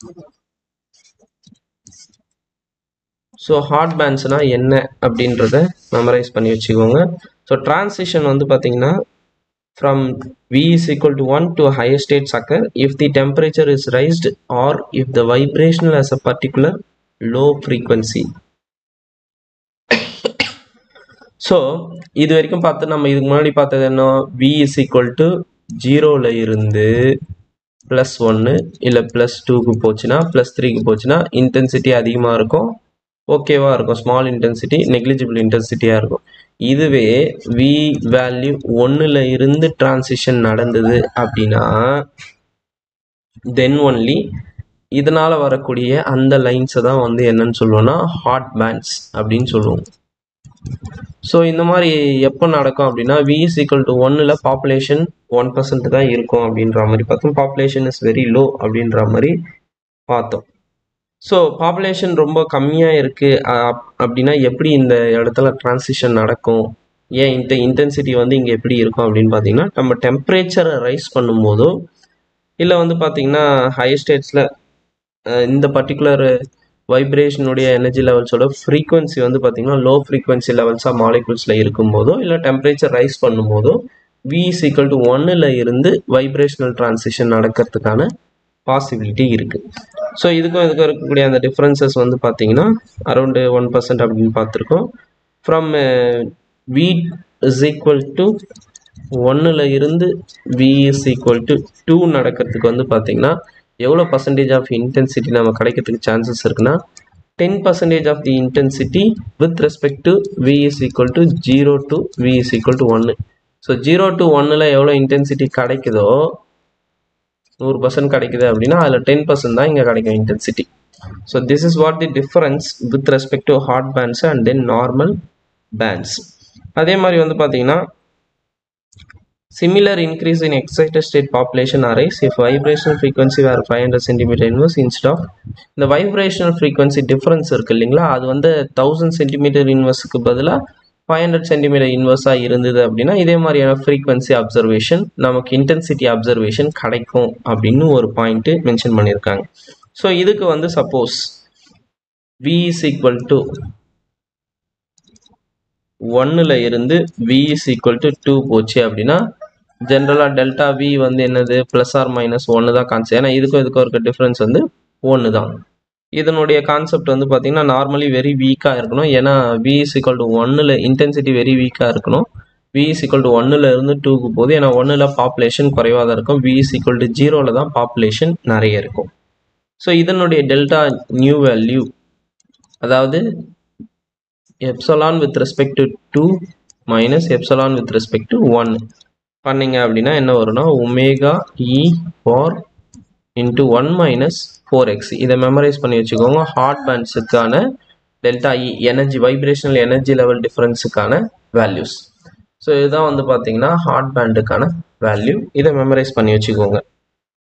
so hot பேண்ட்ஸ்னா என்ன அப்படின்றத memorise பண்ணி வச்சுக்கோங்க ஸோ டிரான்சிஷன் வந்து பார்த்தீங்கன்னா from v is equal to 1 to a higher state occur if the temperature is raised or if the vibrational has a particular low frequency so இது வரைக்கும் பார்த்து நம்ம இதுக்கு முன்னாடி பார்த்தது என்ன v is equal to ஜீரோவில் இருந்து ப்ளஸ் ஒன்று இல்லை ப்ளஸ் டூக்கு போச்சுன்னா ப்ளஸ் த்ரீக்கு போச்சுன்னா இன்டென்சிட்டி அதிகமாக இருக்கும் ஓகேவாக இருக்கும் ஸ்மால் இன்டென்சிட்டி நெக்லிஜிபிள் இன்டென்சிட்டியாக இருக்கும் இதுவே வி வேல்யூ ஒன்றில் இருந்து டிரான்சிஷன் நடந்தது அப்படின்னா தென் ஒன்லி இதனால் வரக்கூடிய அந்த லைன்ஸை தான் வந்து என்னன்னு சொல்லுவோம்னா ஹாட் பேண்ட்ஸ் அப்படின்னு சொல்லுவோம் ஸோ இந்த மாதிரி எப்போ நடக்கும் அப்படின்னா வி இஸ் ஈக்குவல் டு ஒன்னில் பாப்புலேஷன் ஒன் பர்சன்ட் தான் இருக்கும் அப்படின்ற மாதிரி பார்த்தோம் பாப்புலேஷன் இஸ் வெரி லோ அப்படின்ற மாதிரி பார்த்தோம் ஸோ பாப்புலேஷன் ரொம்ப கம்மியாக இருக்குது அப்படின்னா எப்படி இந்த இடத்துல டிரான்சிஷன் நடக்கும் ஏன் இந்த இன்டென்சிட்டி வந்து இங்கே எப்படி இருக்கும் அப்படின்னு பார்த்தீங்கன்னா நம்ம டெம்பரேச்சரை ரைஸ் பண்ணும்போதோ இல்லை வந்து பார்த்தீங்கன்னா ஹையர் ஸ்டேட்ஸில் இந்த பர்டிகுலர் வைப்ரேஷனுடைய எனர்ஜி லெவல்ஸோட ஃப்ரீக்வன்சி வந்து பார்த்தீங்கன்னா லோ ஃப்ரீக்வன்சி லெவல்ஸாக மாலிகுல்ஸில் இருக்கும்போதோ இல்லை டெம்பரேச்சர் ரைஸ் பண்ணும்போதோ வி இஸ் ஈக்குவல் டு ஒன்னில் இருந்து வைப்ரேஷனல் டிரான்சிஷன் நடக்கிறதுக்கான பாசிபிலிட்டி இருக்குது ஸோ இதுக்கும் இதுக்கும் இருக்கக்கூடிய அந்த டிஃப்ரென்சஸ் வந்து பார்த்தீங்கன்னா அரௌண்டு ஒன் பர்சன்ட் அப்படின்னு பார்த்துருக்கோம் from v is equal to ஒன்னில் இருந்து v is equal to two நடக்கிறதுக்கு வந்து பார்த்தீங்கன்னா எவ்வளோ பர்சன்டேஜ் ஆஃப் இன்டென்சிட்டி நம்ம கிடைக்கிறதுக்கு சான்சஸ் இருக்குன்னா ten percentage of the intensity with respect to v is equal to zero to v is equal to ஒன்று ஸோ ஜீரோ டு ஒன்னில் எவ்வளோ இன்டென்சிட்டி கிடைக்குதோ நூறு பர்சன்ட் கிடைக்குது அப்படின்னா அதில் டென் பர்சன்ட் தான் இங்கே கிடைக்கும் intensity so this is what the difference with respect to hot bands and then normal bands அதே மாதிரி வந்து பார்த்தீங்கன்னா Similar increase in excited state population arise if vibrational frequency were 500 centimeter inverse instead of இந்த vibrational frequency difference இருக்கு இல்லைங்களா அது வந்து thousand centimetre இன்வர்ஸுக்கு பதிலாக ஃபைவ் ஹண்ட்ரட் சென்டிமீட்டர் இன்வர்ஸாக இருந்தது அப்படின்னா இதே மாதிரியான ஃப்ரீக்வன்சி அப்சர்வேஷன் நமக்கு இன்டென்சிட்டி அப்சர்வேஷன் கிடைக்கும் அப்படின்னு ஒரு பாயிண்ட்டு மென்ஷன் பண்ணியிருக்காங்க ஸோ இதுக்கு வந்து suppose v is equal to ஒன்னில் இருந்து v is equal to two போச்சு அப்படின்னா ஜென்ரலாக டெல்டா வி வந்து என்னது ப்ளஸ் ஆர் மைனஸ் ஒன்று தான் கான்செப்ட் ஏன்னா இதுக்கும் இதுக்கும் இருக்க டிஃப்ரென்ஸ் வந்து ஒன்று தான் இதனுடைய கான்செப்ட் வந்து பார்த்தீங்கன்னா நார்மலி வெரி வீக்காக இருக்கணும் ஏன்னா வி இஸ் ஈக்குவல் டு ஒன்னில் இன்டென்சிட்டி வெரி வீக்காக இருக்கணும் வி இஸ் ஈக்குவல் டு ஒன்னில் இருந்து டூக்கு போகுது ஏன்னா ஒன்னில் பாப்புலேஷன் குறைவாக தான் இருக்கும் வி இஸ் ஈக்குவல் டு ஜீரோவில் தான் பாப்புலேஷன் நிறைய இருக்கும் ஸோ இதனுடைய டெல்டா நியூ வேல்யூ அதாவது epsilon with respect to two minus epsilon with respect to one பண்ணிங்க அப்படின்னா என்ன வரும்னா omega e for into one minus four x இதை மெமரைஸ் பண்ணி வச்சுக்கோங்க ஹாட் பேண்ட்ஸுக்கான delta e energy vibrational energy level டிஃப்ரென்ஸுக்கான வேல்யூஸ் ஸோ இதுதான் வந்து பார்த்தீங்கன்னா ஹாட் பேண்டுக்கான வேல்யூ இதை மெமரைஸ் பண்ணி வச்சுக்கோங்க